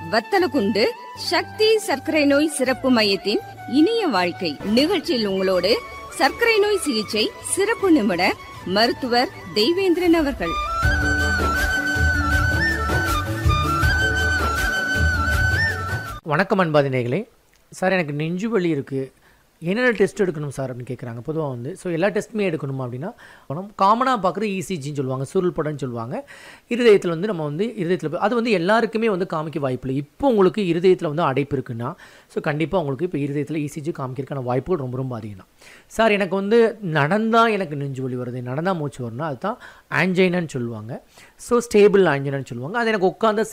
வத்தலகுண்டு சக்தி சர்க்கரை நோய் சிறப்பு மையத்தின் இனிய வாழ்க்கை நிகழ்ச்சியில் உங்களோடு சர்க்கரை நோய் சிகிச்சை சிறப்பு நிபுணர் மருத்துவர் தெய்வேந்திரன் அவர்கள் வணக்கம் அன்பாதினேகளே சார் எனக்கு நெஞ்சு வலி இருக்குது என்னென்ன டெஸ்ட் எடுக்கணும் சார் அப்படின்னு கேட்குறாங்க பொதுவாக வந்து ஸோ எல்லா டெஸ்ட்டுமே எடுக்கணுமா அப்படின்னா காமனாக பார்க்குற இசிஜின்னு சொல்லுவாங்க சுருள் படம்னு சொல்லுவாங்க இருதயத்தில் வந்து நம்ம வந்து இருதயத்தில் அது வந்து எல்லாருக்குமே வந்து காமிக்க வாய்ப்பு இல்லை இப்போ உங்களுக்கு இருதயத்தில் வந்து அடைப்பு இருக்குன்னா ஸோ கண்டிப்பாக உங்களுக்கு இப்போ இருதயத்தில் இசிஜி காமிக்கிறதுக்கான வாய்ப்புகள் ரொம்ப ரொம்ப அதிகம் தான் சார் எனக்கு வந்து நடந்தால் எனக்கு நெஞ்சு வலி வருது நடந்தால் மூச்சு வரும்னா அதுதான் ஆன்ஜைனான்னு சொல்லுவாங்க ஸோ ஸ்டேபிள் ஆன்ஜைனான்னு சொல்லுவாங்க அது எனக்கு உட்காந்த